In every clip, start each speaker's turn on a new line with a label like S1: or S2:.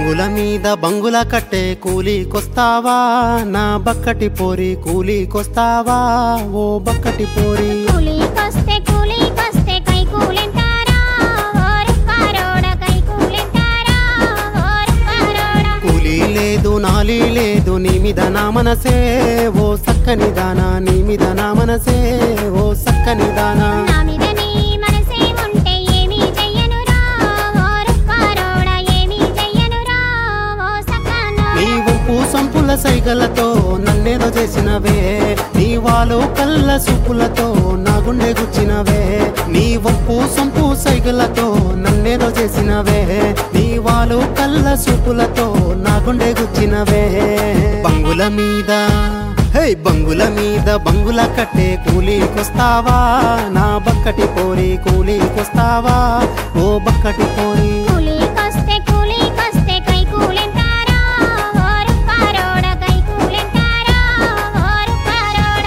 S1: బంగుల మీద బంగుల కట్టే కూలీకొస్తావా నా బక్కటి పోరి కూలీకొస్తావా ఓ బక్కటి పోరి
S2: కూలీకొస్తే కూలీకొస్తే కై కూలెంటారా ఓరు కారోడ కై కూలెంటారా ఓరు కారోడ
S1: కూలీ లేదు నాలి లేదు నీ మీద నా మనసే ఓ సక్కని దానా నీ మీద నా మనసే ఓ సక్కని దానా
S2: నా మీద నీ మనసే ఉంటే ఏమీ చెయ్యనురా ఓరు కారోడ ఏమీ చెయ్యనురా ఓ సకానా
S1: నీ వంపు సంపుల సైగలతో నన్నేదో చేసినవే నీ వాలు కళ్ళ సూపులతో నా గుండె గుచ్చినవే నీ వంపు సంపు సైగలతో నన్నేదో చేసినవే నీ వాలు కళ్ళ సూపులతో నా గుండె గుచ్చినవే బంగుల మీద హే బంగుల మీద బంగుల కట్టే కూలీకొస్తావా నా బక్కటి పోరి కూలీకొస్తావా ఓ బక్కటి పోరి
S2: కూలీకొస్తే కూలీకొస్తే కై కూలెంటారా ఓరు కారోడ కై కూలెంటారా ఓరు కారోడ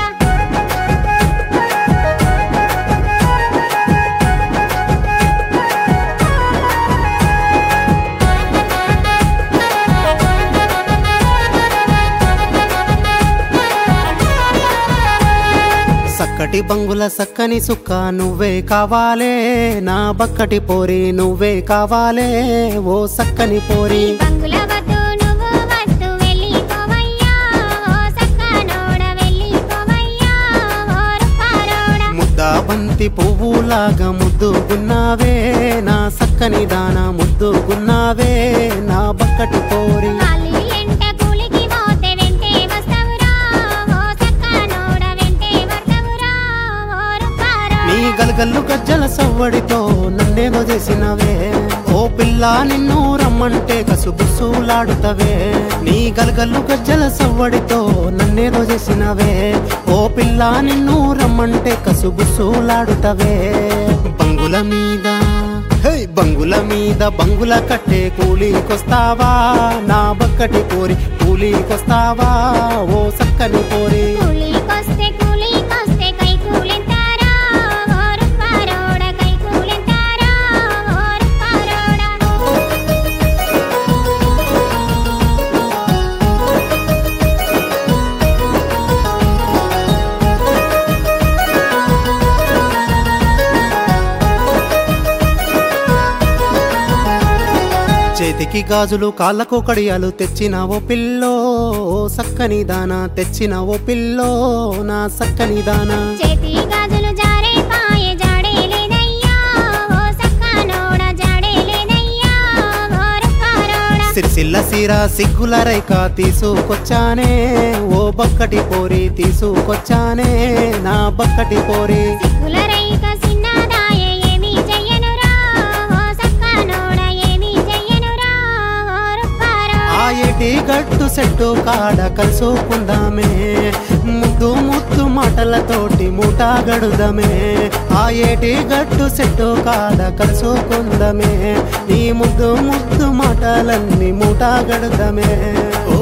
S1: సక్కటి బంగుల సక్కని సుక్క నువ్వే కావాలే నా బక్కటి పోరి నువ్వే కావాలే ఓ సక్కని పోరి
S2: బంగుల వద్దు నువ్వు వద్దు వెళ్ళిపోవయ్యా ఓ సక్కనోడ వెళ్ళిపోవయ్యా ఓరు కారోడ
S1: ముద్దా బంతి పువ్వులాగా ముద్దుగున్నావే నా సక్కని దాన ముద్దుగున్నావే నా బక్కటి పోరి
S2: కాలిలెంట కూలికి పోతే వెంటే వస్తవురా ఓ సక్కనోడ వెంటే వస్తవురా ఓరు కారోడ
S1: నీ గలగల్లు గజ్జల సవ్వడితో నన్నేదో చేసినవే ఓ పిల్ల నిన్ను రమ్మంటే కసుబుసులాడుతవే నీ గలగల్లు గజ్జల సవ్వడితో నన్నేదో చేసినవే ఓ పిల్ల నిన్ను రమ్మంటే కసుబుసులాడుతవే బంగుల మీద హే బంగుల మీద బంగుల కట్టే కూలీకొస్తావా నా బక్కటి పోరి కూలీకొస్తావా ఓ సక్కని పోరి
S2: కూలికొస్తే కూలికొస్తే కై కూలెంటారా ఓరు కారోడ కై కూలెంటారా ఓరు కారోడ
S1: చేతికి గాజులు కాళ్ళకు కడియాలు తెచ్చిన ఓ పిల్లో ఓ సక్కని దానా తెచ్చిన ఓ పిల్లో నా సక్కని దానా
S2: చేతి గాజులు జారే పాయే జాడే లేదయ్యా ఓ సక్కనోడ జాడే లేదయ్యా ఓరు కారోడ
S1: సిరిసిల్ల సీర సిగ్గుల రైక తీసుకొచ్చానే ఓ బక్కటి పోరి తీసుకొచ్చానే నా బక్కటి పోరి
S2: సిగ్గుల రైక సిన్నదాయే ఏమీ చెయ్యనురా ఓ సక్కనోడ ఏమీ చెయ్యనురా ఓరు కారోడ
S1: ఆ ఏటి గట్టు సెట్టు కాడ కలుసుకుందామే ముద్దు ముద్దు మాటలతోటి మూట గడుదమే ఆ ఏటి గట్టు సెట్టు కాడ కలుసుకుందమే నీ ముద్దు ముద్దు మాటలన్నీ మూట గడుదమే ఓ